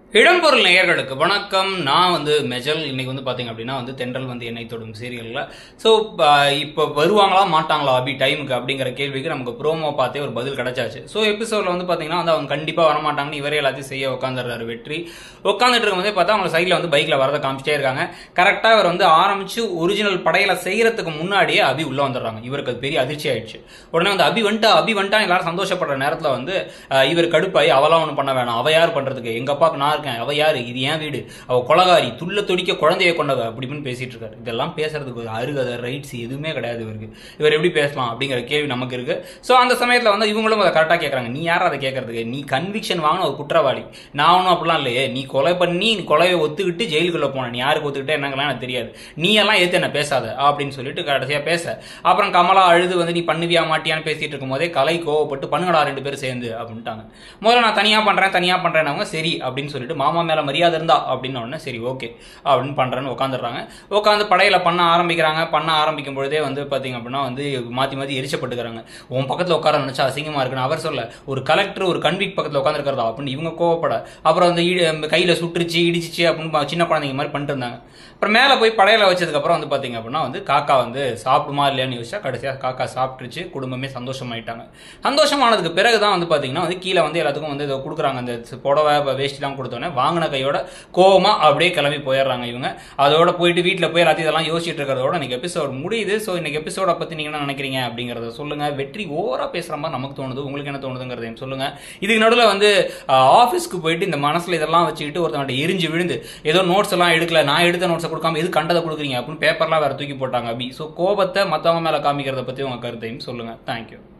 இடம்பொருள் நேயர்களுக்கு வணக்கம் நான் வந்து மெஜல் இன்னைக்கு வந்து பாத்தீங்க அப்படின்னா வந்து தென்றல் வந்து என்னை தொடும் சீரியல்ல ஸோ இப்போ வருவாங்களா மாட்டாங்களா அபி டைமுக்கு அப்படிங்கிற கேள்விக்கு நமக்கு ப்ரோமோ பார்த்தே ஒரு பதில் கிடைச்சாச்சு ஸோ எபிசோட்ல வந்து பாத்தீங்கன்னா வந்து அவங்க கண்டிப்பா வரமாட்டாங்கன்னு இவரே எல்லாத்தையும் செய்ய உட்காந்துடுறாரு வெற்றி உட்காந்துட்டு இருக்கும்போதே பார்த்தா அவங்க சைடில் வந்து பைக்ல வரதை காமிச்சிட்டே இருக்காங்க கரெக்டா இவர் வந்து ஆரம்பிச்சு ஒரிஜினல் படையில செய்யறதுக்கு முன்னாடியே அபி உள்ள வந்துடுறாங்க இவருக்கு அது பெரிய அதிர்ச்சி ஆயிடுச்சு உடனே வந்து அபி வந்துட்டா அபி வந்துட்டா எல்லாரும் சந்தோஷப்படுற நேரத்துல வந்து அஹ், இவர் கடுப்பாயி அவலாம் ஒன்றும் பண்ண வேணாம் அவ யார் பண்றதுக்கு எங்க அப்பாவுக்கு நான் இருக்கேன் அவ யாரு இது ஏன் வீடு அவ கொலகாரி துள்ள துடிக்க குழந்தைய கொண்டவ அப்படி இப்படின்னு பேசிட்டு இருக்காரு இதெல்லாம் பேசுறதுக்கு ஒரு அருகதை ரைட்ஸ் எதுவுமே கிடையாது இவருக்கு இவர் எப்படி பேசலாம் அப்படிங்கிற கேள்வி நமக்கு இருக்கு ஸோ அந்த சமயத்துல வந்து இவங்களும் அதை கரெக்டாக கேட்கறாங்க நீ யார் அதை கேட்கறதுக்கு நீ கன்விக்ஷன் வாங்கின ஒரு குற்றவாளி நான் ஒன்றும் அப்படிலாம் இல்லையே நீ கொலை பண்ணி நீ கொலையை ஒத்துக்கிட்டு ஜெயிலுக்குள்ள போன நீ யாருக்கு ஒத்துக்கிட்டே என்னங்கலாம் எனக்கு தெரியாது நீ எல்லாம் ஏத்து என்ன பேசாத அப்படின்னு சொல்லிட்டு கடைசியா பேச அப்புறம் கமலா அழுது வந்து நீ பண்ணுவியா மாட்டியான்னு பேசிட்டு இருக்கும் போதே கலை கோவப்பட்டு பண்ணுங்கடா ரெண்டு பேரும் சேர்ந்து அப்படின்ட்டாங்க முதல்ல நான் தனியா பண்றேன் தனியா பண்றேன் அவங்க சரி அப்படின்னு சொல்லிட்டு மாமா மேல மரியாதை இருந்தா அப்படின்னு உடனே சரி ஓகே அப்படின்னு பண்றேன்னு உட்காந்துடுறாங்க உட்காந்து படையில பண்ண ஆரம்பிக்கிறாங்க பண்ண ஆரம்பிக்கும் பொழுதே வந்து பாத்தீங்க அப்படின்னா வந்து மாத்தி மாத்தி எரிச்சப்பட்டுக்கிறாங்க உன் பக்கத்துல உட்கார நினைச்சா அசிங்கமா இருக்குன்னு அவர் சொல்ல ஒரு கலெக்டர் ஒரு கன்விக் பக்கத்துல உட்காந்துருக்கிறதா அப்படின்னு இவங்க கோவப்பட அப்புறம் வந்து இடி- கையில சுட்டுருச்சு இடிச்சிச்சு அப்படின்னு பா- சின்ன குழந்தைங்க மாதிரி பண்ணிட்டு இருந்தாங்க அப்புறம் மேல போய் படையில வச்சதுக்கு அப்புறம் வந்து பாத்தீங்க அப்படின்னா வந்து காக்கா வந்து சாப்பிடுமா இல்லையான்னு யோசிச்சா கடைசியா காக்கா சாப்பிட்டுருச்சு குடும்பமே சந்தோஷமாயிட்டாங்க சந்தோஷமானதுக்கு பிறகுதான் வந்து பாத்தீங்கன்னா வந்து கீழே வந்து எல்லாத்துக்கும் வந்து இதை கொடுக்குறாங்க அந்த புடவை வேஷ்டிலாம் கொடுத்தோன்னே வாங்கின கையோட கோவமா அப்படியே கிளம்பி போயிடுறாங்க இவங்க அதோட போயிட்டு வீட்டில் போய் எல்லாத்தையும் இதெல்லாம் யோசிச்சுட்டு இருக்கிறதோட இன்னைக்கு எபிசோட் முடியுது ஸோ இன்னைக்கு எபிசோட பத்தி நீங்க என்ன நினைக்கிறீங்க அப்படிங்கறத சொல்லுங்க வெற்றி ஓவரா பேசுற மாதிரி நமக்கு தோணுது உங்களுக்கு என்ன தோணுதுங்கிறதையும் சொல்லுங்க இதுக்கு நடுவில் வந்து ஆஃபீஸ்க்கு போயிட்டு இந்த மனசுல இதெல்லாம் வச்சுக்கிட்டு ஒருத்தவங்க எரிஞ்சு விழுந்து ஏதோ நோட்ஸ் எல்லாம் எடுக்கல நான் எடுத்த நோட்ஸை கொடுக்காம எது கண்டதை கொடுக்குறீங்க அப்படின்னு பேப்பர்லாம் வேற தூக்கி போட்டாங்க அபி ஸோ கோபத்தை மற்றவங்க மேல காமிக்கிறத பத்தி உங்க கருத்தையும் சொல்லுங்க தேங்க்யூ